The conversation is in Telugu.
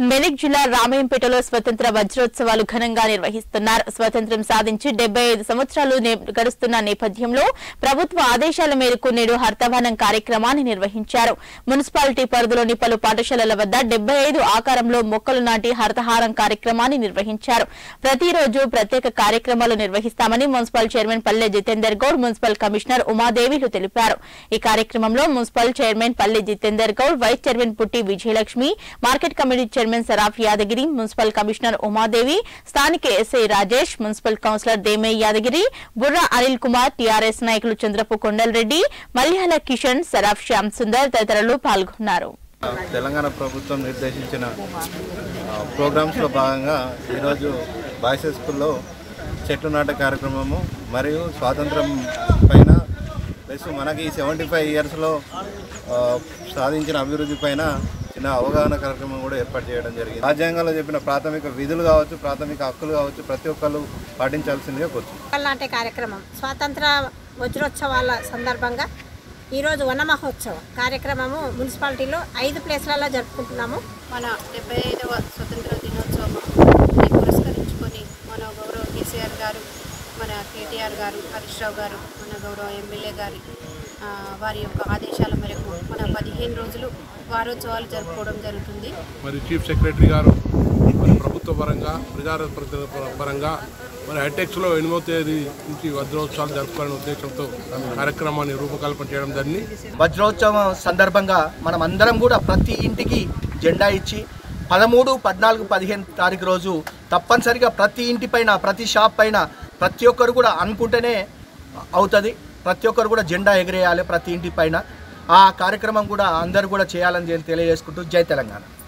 మెదక్ జిల్లా రామయంపేటలో స్వతంత్ర వజ్రోత్సవాలు ఘనంగా నిర్వహిస్తున్నారు స్వతంత్రం సాధించి డెబ్బై ఐదు సంవత్సరాలు నే- గడుస్తున్న నేపథ్యంలో ప్రభుత్వ ఆదేశాల మేరకు నేడు హర్తవానం కార్యక్రమాన్ని నిర్వహించారు మున్సిపాలిటీ పరిధిలోని పలు పాఠశాలల వద్ద డెబ్బై ఐదు ఆకారంలో మొక్కలు నాటి హర్తహారం కార్యక్రమాన్ని నిర్వహించారు ప్రతిరోజు ప్రత్యేక కార్యక్రమాలు నిర్వహిస్తామని municipal chairman Palle Jitender Goud municipal commissioner ఉమాదేవిలు తెలిపారు ఈ కార్యక్రమంలో municipal chairman Palle Jitender Goud vice chairman Putti Vijayalakshmi market committee chairman Saraf Yadagiri municipal commissioner Umadevi స్థానిక SI Rajesh municipal councillor Deme Yadagiri Burra Anil Kumar TRS నాయకులు చంద్రపు కొండలరెడ్డి మల్యాల కిషన్ సరాఫ్ శ్యామ్ సుందర్ తదితరులు పాల్గొన్నారు తెలంగాణ ప్రభుత్వం నిర్దేశించిన ఆ, ప్రోగ్రామ్స్లో భాగంగా ఈరోజు బాయ్స్ హై స్కూల్లో చెట్లు నాటే కార్యక్రమము మరియు స్వాతంత్రం పైన ప్లస్ మనకి సెవెంటీ ఫైవ్ ఇయర్స్లో సాధించిన అభివృద్ధి పైన చిన్న అవగాహన కార్యక్రమం కూడా ఏర్పాటు చేయడం జరిగింది రాజ్యాంగంలో చెప్పిన ప్రాథమిక విధులు కావచ్చు ప్రాథమిక హక్కులు కావచ్చు ప్రతి ఒక్కరు పాటించాల్సిందిగా కోరుతున్నాను మొక్కలు నాటే కార్యక్రమం స్వాతంత్ర వజ్రోత్సవాల సందర్భంగా ఈరోజు వన మహోత్సవం కార్యక్రమము మున్సిపాలిటీలో ఐదు ప్లేస్లలో జరుపుకుంటున్నాము మన డెబ్బై ఐదవ స్వతంత్ర దినోత్సవం పురస్కరించుకొని మన గౌరవ కేసీఆర్ గారు మన కేటీఆర్ గారు హరీష్ రావు గారు మన గౌరవ ఎమ్మెల్యే గారి ఆ, వారి యొక్క ఆదేశాల మేరకు మన పదిహేను రోజులు వారోత్సవాలు జరుపుకోవడం జరుగుతుంది మరి చీఫ్ సెక్రటరీ గారు మరి ప్రభుత్వ పరంగా ప్రజాప్రతినిధుల పరంగా మరి హైటెక్స్లో ఎనిమిదో తేదీ నుంచి వజ్రోత్సవాలు జరుపుకోవాలనే ఉద్దేశంతో కార్యక్రమాన్ని రూపకల్పన చేయడం జరిగింది వజ్రోత్సవం సందర్భంగా మనం అందరం కూడా ప్రతి ఇంటికి జెండా ఇచ్చి పదమూడు పద్నాలుగు పదిహేను తారీఖు రోజు తప్పనిసరిగా ప్రతి ఇంటి పైన ప్రతి షాప్ పైన ప్రతి ఒక్కరు కూడా అనుకుంటేనే అవుతుంది ప్రతి ఒక్కరు కూడా జెండా ఎగిరేయాలి ప్రతి ఇంటి పైన ఆ కార్యక్రమం కూడా అందరూ కూడా చేయాలని చెప్పి తెలియజేసుకుంటూ జై తెలంగాణ